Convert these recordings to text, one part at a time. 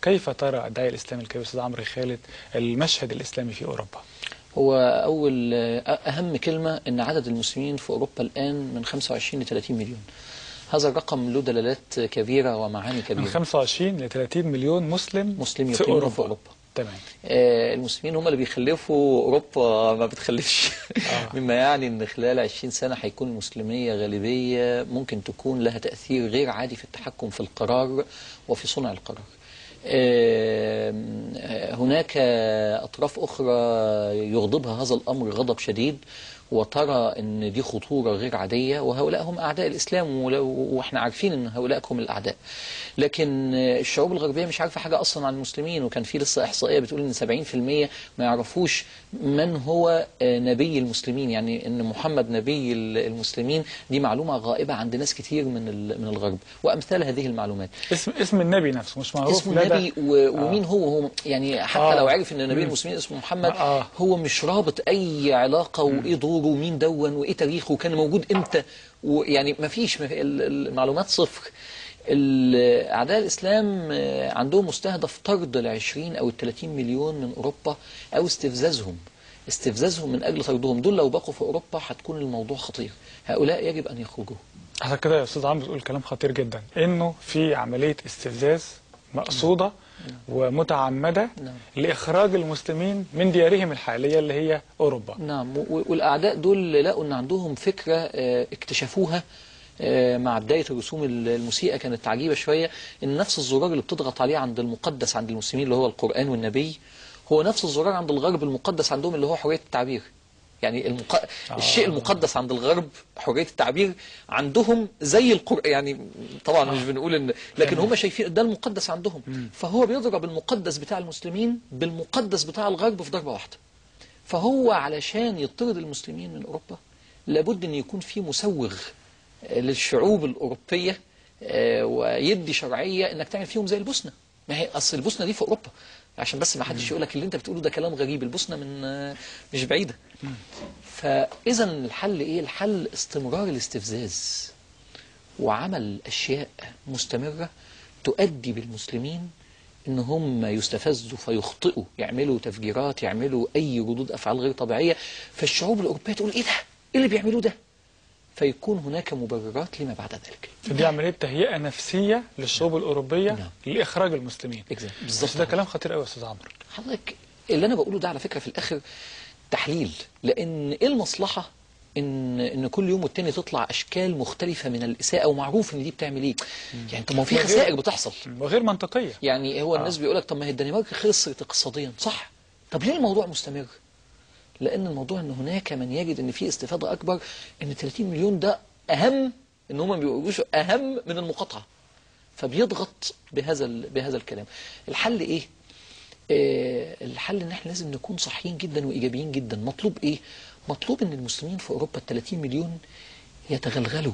كيف ترى الداعية الإسلامي الكبير أستاذ عمرو خالد المشهد الإسلامي في أوروبا هو أول أهم كلمة أن عدد المسلمين في أوروبا الآن من 25 ل 30 مليون هذا الرقم له دلالات كبيرة ومعاني من كبيرة 25 ل 30 مليون مسلم مسلم في يقيمون أوروبا في أوروبا تمام آه، المسلمين هم اللي بيخلفوا أوروبا ما بتخلفش آه. مما يعني أن خلال 20 سنة هيكون المسلمية غالبية ممكن تكون لها تأثير غير عادي في التحكم في القرار وفي صنع القرار آم، آه، هناك أطراف أخرى يغضبها هذا الأمر غضب شديد وترى أن دي خطورة غير عادية وهؤلاء هم أعداء الإسلام ولو- وإحنا عارفين أن هؤلاء هم الأعداء لكن آه، الشعوب الغربية مش عارفة حاجة أصلا عن المسلمين وكان في لسه إحصائية بتقول أن 70% ما يعرفوش من هو آه، نبي المسلمين يعني أن محمد نبي ال- المسلمين دي معلومة غائبة عند ناس كتير من ال- من الغرب وأمثال هذه المعلومات اسم اسم النبي نفسه مش معروف اسمه لدى- نبي و... ومين هو هو يعني حتى آه. لو عرف ان نبي مم. المسلمين اسمه محمد آه. هو مش رابط اي علاقه وايه دوره ومين دون وايه تاريخه وكان موجود امتى ويعني ما فيش ما في- ال- المعلومات صفر ال- اعداء الاسلام آه، عندهم مستهدف طرد ال 20 او ال 30 مليون من اوروبا او استفزازهم استفزازهم من اجل طردهم دول لو بقوا في اوروبا هتكون الموضوع خطير هؤلاء يجب ان يخرجوا عشان كده يا استاذ عمرو بتقول كلام خطير جدا انه في عمليه استفزاز مقصوده ومتعمده نعم. لاخراج المسلمين من ديارهم الحاليه اللي هي اوروبا نعم و- والأعداء دول لقوا أن عندهم فكرة آه، اكتشفوها آه، مع بداية الرسوم ال- المسيئة كانت عجيبة شوية إن نفس الزرار اللي بتضغط عليه عند المقدس عند المسلمين اللي هو القرآن والنبي هو نفس الزرار عند الغرب المقدس عندهم اللي هو حرية التعبير يعني المق... آه. الشيء المقدس عند الغرب حرية التعبير عندهم زي القرآن يعني طبعا مش بنقول ان لكن هم شايفين ده المقدس عندهم فهو بيضرب المقدس بتاع المسلمين بالمقدس بتاع الغرب في ضربة واحدة فهو علشان يطرد المسلمين من أوروبا لابد أن يكون في مسوغ آه، للشعوب الأوروبية آه، ويدي شرعية أنك تعمل فيهم زي البوسنة ما هي أصل البوسنة دي في أوروبا عشان بس ما حدش يقول لك اللي أنت بتقوله ده كلام غريب البوسنة من آه، مش بعيدة فإذا الحل إيه؟ الحل استمرار الاستفزاز وعمل أشياء مستمرة تؤدي بالمسلمين إن هم يستفزوا فيخطئوا يعملوا تفجيرات يعملوا أي ردود أفعال غير طبيعية فالشعوب الأوروبية تقول إيه ده؟ إيه اللي بيعملوه ده؟ فيكون هناك مبررات لما بعد ذلك فدي عمليه تهيئه نفسيه للشعوب الاوروبيه نعم. لاخراج المسلمين Exactly. بس ده كلام خطير قوي يا استاذ عمرو حضرتك اللي أنا بقوله ده على فكرة في الآخر تحليل لأن إيه المصلحة إن إن كل يوم والتاني تطلع أشكال مختلفة من الإساءة ومعروف إن دي بتعمل إيه؟ يعني طب ما هو في وغير- خسائر بتحصل وغير منطقيه يعني هو الناس بيقول لك طب ما هي الدنمارك خسرت اقتصاديا صح طب ليه الموضوع مستمر لان الموضوع ان هناك من يجد ان في استفاده اكبر ان 30 مليون ده اهم ان هم ما بيقولوش اهم من المقاطعه فبيضغط بهذا ال- بهذا الكلام الحل ايه آه الحل ان احنا لازم نكون صحيين جدا وايجابيين جدا مطلوب ايه مطلوب ان المسلمين في اوروبا ال 30 مليون يتغلغلوا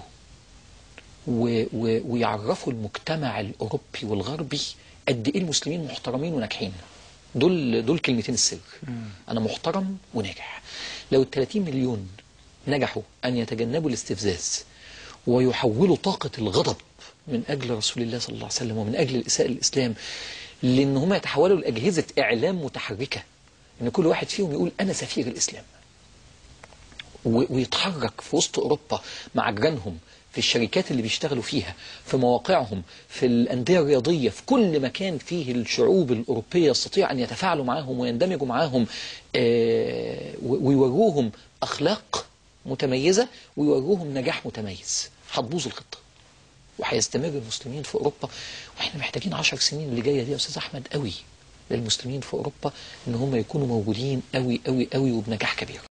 و و ويعرفوا المجتمع الأوروبي والغربي قد إيه المسلمين محترمين وناجحين دول دول كلمتين السر أنا محترم وناجح لو ال 30 مليون نجحوا أن يتجنبوا الاستفزاز ويحولوا طاقة الغضب من أجل رسول الله صلى الله عليه وسلم ومن أجل الإساءة للإسلام لأن هم يتحولوا لأجهزة إعلام متحركة إن كل واحد فيهم يقول أنا سفير الإسلام و- ويتحرك في وسط أوروبا مع جيرانهم في الشركات اللي بيشتغلوا فيها في مواقعهم في الأندية الرياضية في كل مكان فيه الشعوب الأوروبية يستطيع أن يتفاعلوا معهم ويندمجوا معهم آه، و- ويوروهم أخلاق متميزة ويوروهم نجاح متميز هتبوظ الخطة وهيستمر المسلمين في أوروبا وإحنا محتاجين عشر سنين اللي جاية دي يا أستاذ أحمد قوي للمسلمين في أوروبا إن هم يكونوا موجودين قوي قوي قوي وبنجاح كبير